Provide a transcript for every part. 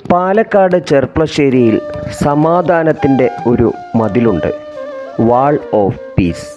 പാലക്കാട് ചെർപ്പളശ്ശേരിയിൽ സമാധാനത്തിൻ്റെ ഒരു മതിലുണ്ട് wall of peace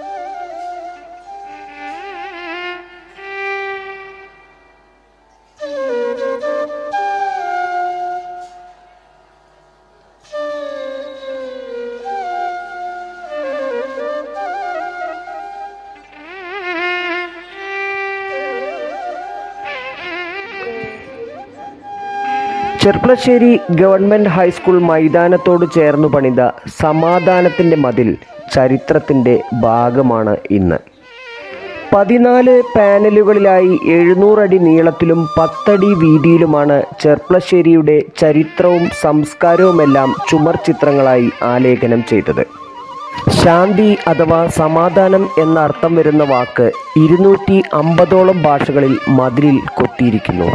Cherpulassery government high school മൈതാനത്തോട് ചേർന്നു പണിത സമാധാനത്തിൻ്റെ മതിൽ ചരിത്രത്തിൻ്റെ ഭാഗമാണ് ഇന്ന് പതിനാല് പാനലുകളിലായി എഴുന്നൂറടി നീളത്തിലും പത്തടി വീതിയിലുമാണ് ചെർപ്പളശ്ശേരിയുടെ ചരിത്രവും സംസ്കാരവുമെല്ലാം ചുമർ ചിത്രങ്ങളായി ആലേഖനം ചെയ്തത് ശാന്തി അഥവാ സമാധാനം എന്ന അർത്ഥം വരുന്ന വാക്ക് ഇരുന്നൂറ്റി അമ്പതോളം ഭാഷകളിൽ മതിലിൽ കൊത്തിയിരിക്കുന്നു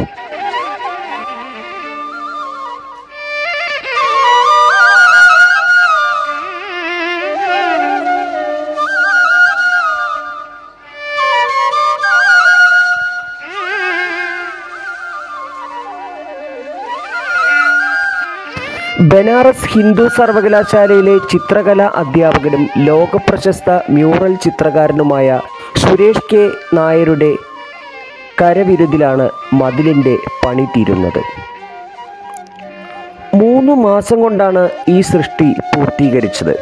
ബനാറസ് ഹിന്ദു സർവകലാശാലയിലെ ചിത്രകലാ അധ്യാപകനും ലോകപ്രശസ്ത മ്യൂറൽ ചിത്രകാരനുമായ സുരേഷ് കെ നായരുടെ കരവിരുതിലാണ് മതിലിൻ്റെ പണി തീരുന്നത് മൂന്ന് മാസം കൊണ്ടാണ് ഈ സൃഷ്ടി പൂർത്തീകരിച്ചത്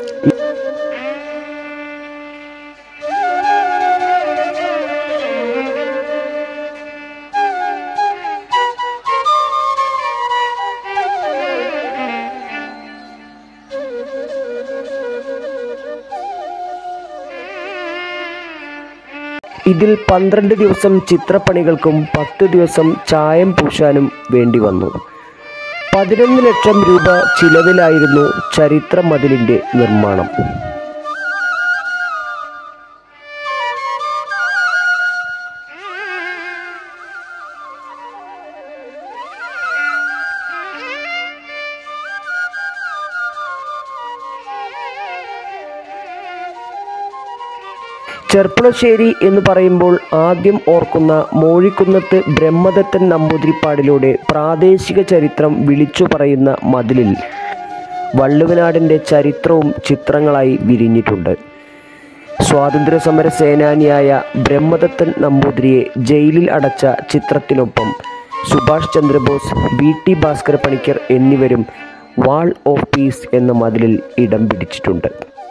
ഇതിൽ പന്ത്രണ്ട് ദിവസം ചിത്രപ്പണികൾക്കും പത്ത് ദിവസം ചായം പൂശാനും വേണ്ടി വന്നു പതിനൊന്ന് ലക്ഷം രൂപ ചിലവിലായിരുന്നു ചരിത്ര മതിലിൻ്റെ നിർമ്മാണം ചെർപ്പളശ്ശേരി എന്ന് പറയുമ്പോൾ ആദ്യം ഓർക്കുന്ന മോഴിക്കുന്നത്ത് ബ്രഹ്മദത്തൻ നമ്പൂതിരിപ്പാടിലൂടെ പ്രാദേശിക ചരിത്രം വിളിച്ചു പറയുന്ന മതിലിൽ വള്ളുവനാടിൻ്റെ ചരിത്രവും ചിത്രങ്ങളായി വിരിഞ്ഞിട്ടുണ്ട് സ്വാതന്ത്ര്യ സമര സേനാനിയായ ബ്രഹ്മദത്തൻ നമ്പൂതിരിയെ ജയിലിൽ അടച്ച ചിത്രത്തിനൊപ്പം സുഭാഷ് ചന്ദ്രബോസ് വി ടി ഭാസ്കര പണിക്കർ എന്നിവരും വാൾ ഓഫ് പീസ് എന്ന മതിലിൽ ഇടം പിടിച്ചിട്ടുണ്ട്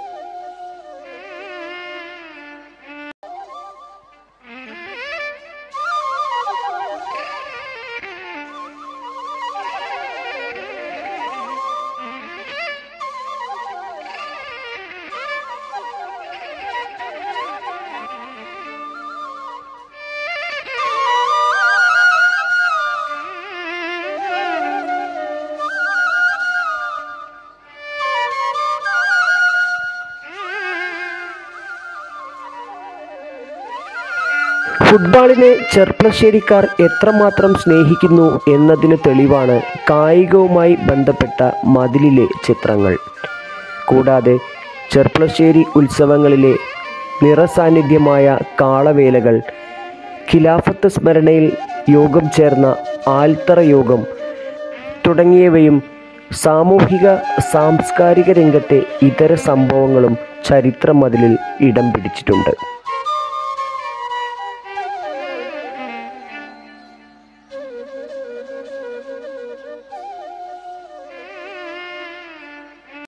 ഫുട്ബോളിനെ ചെർപ്പളശ്ശേരിക്കാർ എത്രമാത്രം സ്നേഹിക്കുന്നു എന്നതിന് തെളിവാണ് കായികവുമായി ബന്ധപ്പെട്ട മതിലിലെ ചിത്രങ്ങൾ കൂടാതെ ചെർപ്പളശ്ശേരി ഉത്സവങ്ങളിലെ നിറസാന്നിധ്യമായ കാളവേലകൾ ഖിലാഫത്ത് സ്മരണയിൽ യോഗം ചേർന്ന ആൽത്തറ യോഗം തുടങ്ങിയവയും സാമൂഹിക സാംസ്കാരിക രംഗത്തെ ഇതര സംഭവങ്ങളും ചരിത്ര മതിലിൽ ഇടം പിടിച്ചിട്ടുണ്ട്